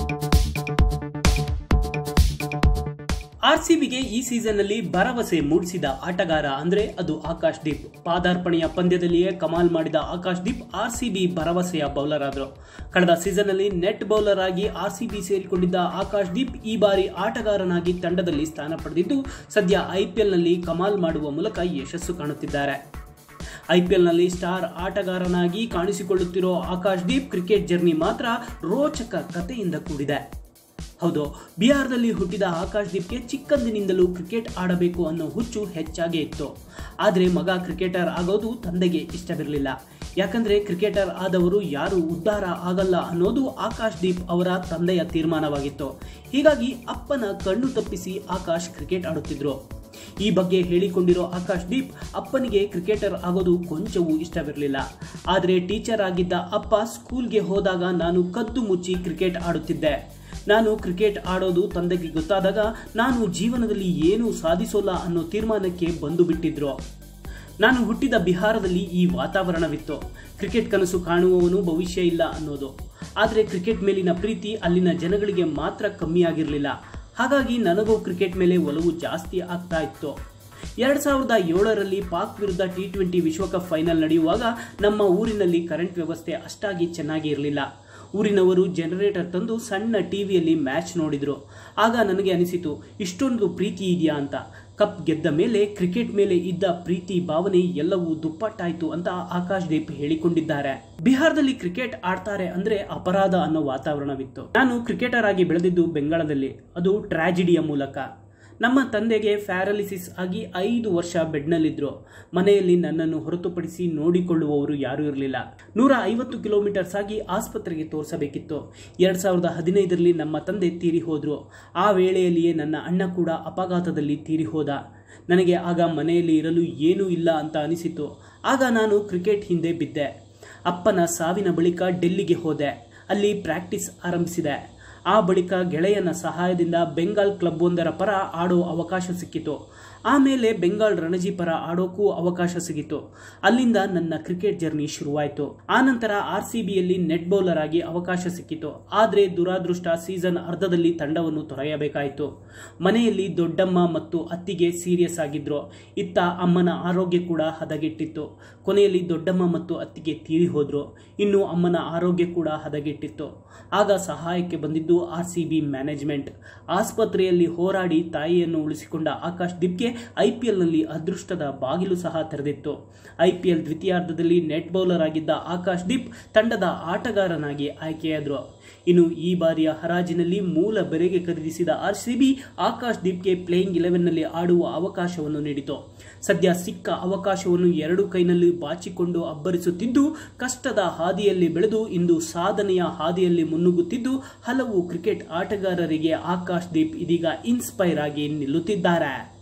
ಆರ್ಸಿಬಿಗೆ ಈ ಸೀಸನ್ನಲ್ಲಿ ಭರವಸೆ ಮೂಡಿಸಿದ ಆಟಗಾರ ಅಂದ್ರೆ ಅದು ಆಕಾಶ್ ದೀಪ್ ಪಾದಾರ್ಪಣೆಯ ಪಂದ್ಯದಲ್ಲಿಯೇ ಕಮಾಲ್ ಮಾಡಿದ ಆಕಾಶ್ ದೀಪ್ ಆರ್ಸಿಬಿ ಭರವಸೆಯ ಬೌಲರ್ ಆದರು ಕಳೆದ ಸೀಸನ್ನಲ್ಲಿ ನೆಟ್ ಬೌಲರ್ ಆಗಿ ಆರ್ಸಿಬಿ ಸೇರಿಕೊಂಡಿದ್ದ ಆಕಾಶ್ ದೀಪ್ ಈ ಬಾರಿ ಆಟಗಾರನಾಗಿ ತಂಡದಲ್ಲಿ ಸ್ಥಾನ ಪಡೆದಿದ್ದು ಸದ್ಯ ಐಪಿಎಲ್ನಲ್ಲಿ ಕಮಾಲ್ ಮಾಡುವ ಮೂಲಕ ಯಶಸ್ಸು ಕಾಣುತ್ತಿದ್ದಾರೆ ಐಪಿಎಲ್ನಲ್ಲಿ ಸ್ಟಾರ್ ಆಟಗಾರನಾಗಿ ಕಾಣಿಸಿಕೊಳ್ಳುತ್ತಿರೋ ಆಕಾಶ್ ದೀಪ್ ಕ್ರಿಕೆಟ್ ಜರ್ನಿ ಮಾತ್ರ ರೋಚಕ ಕಥೆಯಿಂದ ಕೂಡಿದೆ ಹೌದು ಬಿಹಾರದಲ್ಲಿ ಹುಟ್ಟಿದ ಆಕಾಶ್ ದೀಪ್ಗೆ ಚಿಕ್ಕಂದಿನಿಂದಲೂ ಕ್ರಿಕೆಟ್ ಆಡಬೇಕು ಅನ್ನೋ ಹುಚ್ಚು ಹೆಚ್ಚಾಗೇ ಇತ್ತು ಆದರೆ ಮಗ ಕ್ರಿಕೆಟರ್ ಆಗೋದು ತಂದೆಗೆ ಇಷ್ಟವಿರಲಿಲ್ಲ ಯಾಕಂದ್ರೆ ಕ್ರಿಕೆಟರ್ ಆದವರು ಯಾರು ಉದ್ಧಾರ ಆಗಲ್ಲ ಅನ್ನೋದು ಆಕಾಶ್ ದೀಪ್ ಅವರ ತಂದೆಯ ತೀರ್ಮಾನವಾಗಿತ್ತು ಹೀಗಾಗಿ ಅಪ್ಪನ ಕಣ್ಣು ತಪ್ಪಿಸಿ ಆಕಾಶ್ ಕ್ರಿಕೆಟ್ ಆಡುತ್ತಿದ್ರು ಈ ಬಗ್ಗೆ ಹೇಳಿಕೊಂಡಿರೋ ಆಕಾಶ್ ದೀಪ್ ಅಪ್ಪನಿಗೆ ಕ್ರಿಕೆಟರ್ ಆಗೋದು ಕೊಂಚವೂ ಇಷ್ಟವಿರಲಿಲ್ಲ ಆದರೆ ಟೀಚರ್ ಆಗಿದ್ದ ಅಪ್ಪ ಸ್ಕೂಲ್ಗೆ ಹೋದಾಗ ನಾನು ಕದ್ದು ಮುಚ್ಚಿ ಕ್ರಿಕೆಟ್ ಆಡುತ್ತಿದ್ದೆ ನಾನು ಕ್ರಿಕೆಟ್ ಆಡೋದು ತಂದೆಗೆ ಗೊತ್ತಾದಾಗ ನಾನು ಜೀವನದಲ್ಲಿ ಏನೂ ಸಾಧಿಸೋಲ್ಲ ಅನ್ನೋ ತೀರ್ಮಾನಕ್ಕೆ ಬಂದು ಬಿಟ್ಟಿದ್ರು ನಾನು ಹುಟ್ಟಿದ ಬಿಹಾರದಲ್ಲಿ ಈ ವಾತಾವರಣವಿತ್ತು ಕ್ರಿಕೆಟ್ ಕನಸು ಕಾಣುವವನು ಭವಿಷ್ಯ ಇಲ್ಲ ಅನ್ನೋದು ಆದರೆ ಕ್ರಿಕೆಟ್ ಮೇಲಿನ ಪ್ರೀತಿ ಅಲ್ಲಿನ ಜನಗಳಿಗೆ ಮಾತ್ರ ಕಮ್ಮಿಯಾಗಿರಲಿಲ್ಲ ಹಾಗಾಗಿ ನನಗೂ ಕ್ರಿಕೆಟ್ ಮೇಲೆ ಒಲವು ಜಾಸ್ತಿ ಆಗ್ತಾ ಇತ್ತು ಎರಡು ಸಾವಿರದ ಏಳರಲ್ಲಿ ಪಾಕ್ ವಿರುದ್ಧ ಟಿ ಟ್ವೆಂಟಿ ವಿಶ್ವಕಪ್ ಫೈನಲ್ ನಡೆಯುವಾಗ ನಮ್ಮ ಊರಿನಲ್ಲಿ ಕರೆಂಟ್ ವ್ಯವಸ್ಥೆ ಅಷ್ಟಾಗಿ ಚೆನ್ನಾಗಿ ಇರಲಿಲ್ಲ ಊರಿನವರು ಜನರೇಟರ್ ತಂದು ಸಣ್ಣ ಟಿವಿಯಲ್ಲಿ ಮ್ಯಾಚ್ ನೋಡಿದ್ರು ಆಗ ನನಗೆ ಅನಿಸಿತು ಇಷ್ಟೊಂದು ಪ್ರೀತಿ ಇದೆಯಾ ಅಂತ ಕಪ್ ಗೆದ್ದ ಮೇಲೆ ಕ್ರಿಕೆಟ್ ಮೇಲೆ ಇದ್ದ ಪ್ರೀತಿ ಭಾವನೆ ಎಲ್ಲವೂ ದುಪ್ಪಟ್ಟಾಯ್ತು ಅಂತ ಆಕಾಶ್ ದೀಪ್ ಹೇಳಿಕೊಂಡಿದ್ದಾರೆ ಬಿಹಾರದಲ್ಲಿ ಕ್ರಿಕೆಟ್ ಆಡ್ತಾರೆ ಅಂದ್ರೆ ಅಪರಾಧ ಅನ್ನೋ ವಾತಾವರಣವಿತ್ತು ನಾನು ಕ್ರಿಕೆಟರ್ ಆಗಿ ಬೆಳೆದಿದ್ದು ಬೆಂಗಾಳದಲ್ಲಿ ಅದು ಟ್ರಾಜಿಡಿಯ ಮೂಲಕ ನಮ್ಮ ತಂದೆಗೆ ಪ್ಯಾರಾಲಿಸಿಸ್ ಆಗಿ ಐದು ವರ್ಷ ಬೆಡ್ನಲ್ಲಿದ್ದರು ಮನೆಯಲ್ಲಿ ನನ್ನನ್ನು ಹೊರತುಪಡಿಸಿ ನೋಡಿಕೊಳ್ಳುವವರು ಯಾರೂ ಇರಲಿಲ್ಲ ನೂರ ಐವತ್ತು ಕಿಲೋಮೀಟರ್ಸ್ ಆಗಿ ಆಸ್ಪತ್ರೆಗೆ ತೋರಿಸಬೇಕಿತ್ತು ಎರಡು ಸಾವಿರದ ಹದಿನೈದರಲ್ಲಿ ನಮ್ಮ ತಂದೆ ತೀರಿ ಹೋದರು ಆ ವೇಳೆಯಲ್ಲಿಯೇ ನನ್ನ ಅಣ್ಣ ಕೂಡ ಅಪಘಾತದಲ್ಲಿ ತೀರಿ ಹೋದ ನನಗೆ ಆಗ ಮನೆಯಲ್ಲಿ ಇರಲು ಏನೂ ಇಲ್ಲ ಅಂತ ಅನಿಸಿತು ಆಗ ನಾನು ಕ್ರಿಕೆಟ್ ಹಿಂದೆ ಬಿದ್ದೆ ಅಪ್ಪನ ಸಾವಿನ ಬಳಿಕ ಡೆಲ್ಲಿಗೆ ಹೋದೆ ಅಲ್ಲಿ ಪ್ರಾಕ್ಟೀಸ್ ಆರಂಭಿಸಿದೆ ಆ ಬಳಿಕ ಗೆಳೆಯನ ಸಹಾಯದಿಂದ ಬೆಂಗಾಲ್ ಕ್ಲಬ್ ಒಂದರ ಪರ ಆಡೋ ಅವಕಾಶ ಸಿಕ್ಕಿತು ಆಮೇಲೆ ಬೆಂಗಾಲ್ ರಣಜಿ ಪರ ಆಡೋಕ್ಕೂ ಅವಕಾಶ ಸಿಗಿತು ಅಲ್ಲಿಂದ ನನ್ನ ಕ್ರಿಕೆಟ್ ಜರ್ನಿ ಶುರುವಾಯಿತು ಆನಂತರ ಆರ್ ಸಿ ಬಿಯಲ್ಲಿ ನೆಟ್ ಬೌಲರ್ ಆಗಿ ಅವಕಾಶ ಸಿಕ್ಕಿತು ಆದರೆ ದುರಾದೃಷ್ಟ ಸೀಸನ್ ಅರ್ಧದಲ್ಲಿ ತಂಡವನ್ನು ತೊರೆಯಬೇಕಾಯಿತು ಮನೆಯಲ್ಲಿ ದೊಡ್ಡಮ್ಮ ಮತ್ತು ಅತ್ತಿಗೆ ಸೀರಿಯಸ್ ಆಗಿದ್ರು ಇತ್ತ ಅಮ್ಮನ ಆರೋಗ್ಯ ಕೂಡ ಹದಗೆಟ್ಟಿತ್ತು ಕೊನೆಯಲ್ಲಿ ದೊಡ್ಡಮ್ಮ ಮತ್ತು ಅತ್ತಿಗೆ ತೀರಿ ಹೋದ್ರು ಇನ್ನು ಅಮ್ಮನ ಆರೋಗ್ಯ ಕೂಡ ಹದಗೆಟ್ಟಿತ್ತು ಆಗ ಸಹಾಯಕ್ಕೆ ಬಂದಿದ್ದು ಆರ್ ಸಿ ಬಿ ಮ್ಯಾನೇಜ್ಮೆಂಟ್ ಆಸ್ಪತ್ರೆಯಲ್ಲಿ ಹೋರಾಡಿ ತಾಯಿಯನ್ನು ಉಳಿಸಿಕೊಂಡ ಆಕಾಶ್ ದಿಪ್ಗೆ ಐಪಿಎಲ್ನಲ್ಲಿ ಅದೃಷ್ಟದ ಬಾಗಿಲು ಸಹ ತೆರೆದಿತ್ತು ಐಪಿಎಲ್ ದ್ವಿತೀಯಾರ್ಧದಲ್ಲಿ ನೆಟ್ ಬೌಲರ್ ಆಗಿದ್ದ ಆಕಾಶ್ ದೀಪ್ ತಂಡದ ಆಟಗಾರನಾಗಿ ಆಯ್ಕೆಯಾದರು ಇನ್ನು ಈ ಬಾರಿಯ ಹರಾಜಿನಲ್ಲಿ ಮೂಲ ಬೆಲೆಗೆ ಖರೀದಿಸಿದ ಆರ್ ಸಿ ಬಿ ಆಕಾಶ್ ದೀಪ್ಗೆ ಪ್ಲೇಯಿಂಗ್ ಇಲೆವೆನ್ನಲ್ಲಿ ಆಡುವ ಅವಕಾಶವನ್ನು ನೀಡಿತು ಸದ್ಯ ಸಿಕ್ಕ ಅವಕಾಶವನ್ನು ಎರಡು ಕೈನಲ್ಲಿ ಬಾಚಿಕೊಂಡು ಅಬ್ಬರಿಸುತ್ತಿದ್ದು ಕಷ್ಟದ ಹಾದಿಯಲ್ಲಿ ಬೆಳೆದು ಇಂದು ಸಾಧನೆಯ ಹಾದಿಯಲ್ಲಿ ಮುನ್ನುಗ್ಗುತ್ತಿದ್ದು ಹಲವು ಕ್ರಿಕೆಟ್ ಆಟಗಾರರಿಗೆ ಆಕಾಶ್ ದೀಪ್ ಇದೀಗ ಇನ್ಸ್ಪೈರ್ ಆಗಿ ನಿಲ್ಲುತ್ತಿದ್ದಾರೆ